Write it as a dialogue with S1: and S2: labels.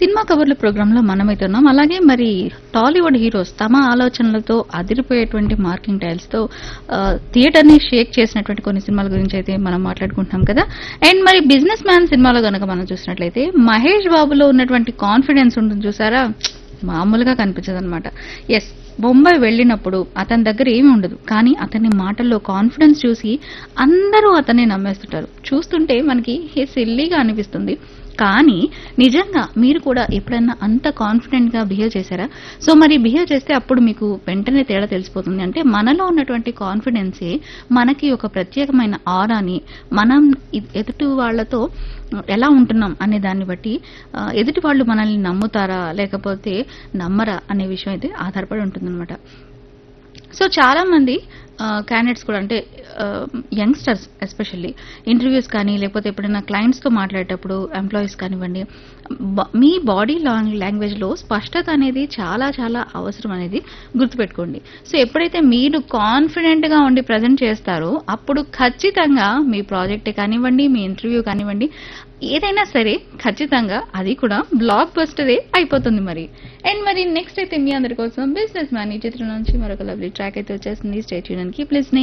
S1: cinema కవర్ల ప్రోగ్రాంలో మనమైతే ఉన్నాం అలాగే మరి టాలీవుడ్ హీరోస్ తమ ఆలోచనలతో అదిరిపోయేటువంటి మార్కింగ్ టైల్స్ తో ఆ, థియేటర్ ని షేక్ చేసినటువంటి కొన్ని సినిమాల గురించి అయితే మనం మాట్లాడుకుంటున్నాం కదా అండ్ మరి బిజినెస్ మ్యాన్ సినిమాలో గనక మనం చూసినట్లయితే మహేష్ బాబులో ఉన్నటువంటి కాన్ఫిడెన్స్ ఉంటుంది చూసారా మామూలుగా కనిపించదు అనమాట ఎస్ బొంబాయి వెళ్ళినప్పుడు అతని దగ్గర ఏమీ ఉండదు కానీ అతని మాటల్లో కాన్ఫిడెన్స్ చూసి అందరూ అతన్ని నమ్మేస్తుంటారు చూస్తుంటే మనకి హే సిల్లీగా అనిపిస్తుంది కానీ నిజంగా మీరు కూడా ఎప్పుడైనా అంత కాన్ఫిడెంట్ గా బిహేవ్ చేశారా సో మరి బిహేవ్ చేస్తే అప్పుడు మీకు వెంటనే తేడా తెలిసిపోతుంది అంటే మనలో ఉన్నటువంటి కాన్ఫిడెన్సే మనకి ఒక ప్రత్యేకమైన ఆరాని మనం ఇ- ఎదుటి వాళ్ళతో ఎలా ఉంటున్నాం అనే దాన్ని బట్టి ఆ, ఎదుటి వాళ్ళు మనల్ని నమ్ముతారా లేకపోతే నమ్మరా అనే విషయం అయితే ఆధారపడి ఉంటుందన్నమాట సో చాలా మంది క్యాండిడేట్స్ కూడా అంటే యంగ్స్టర్స్ ఎస్పెషల్లీ ఇంటర్వ్యూస్ కానీ లేకపోతే ఎప్పుడైనా క్లయింట్స్తో మాట్లాడేటప్పుడు ఎంప్లాయీస్ కానివ్వండి బ- మీ బాడీ లాంగ్వేజ్లో స్పష్టత అనేది చాలా చాలా అవసరం అనేది గుర్తుపెట్టుకోండి సో ఎప్పుడైతే మీరు కాన్ఫిడెంట్గా ఉండి ప్రజెంట్ చేస్తారో అప్పుడు ఖచ్చితంగా మీ ప్రాజెక్ట్ కానివ్వండి మీ ఇంటర్వ్యూ కానివ్వండి ఏదైనా సరే ఖచ్చితంగా అది కూడా బ్లాక్ బస్టరే అయిపోతుంది మరి అండ్ మరి నెక్స్ట్ అయితే మీ అందరి కోసం బిజినెస్ మ్యాన్ ఈ చిత్రం నుంచి మరొక లవ్లీ ట్రాక్ అయితే వచ్చేసింది స్టేట్ యూనియన్ కీప్ లిస్నింగ్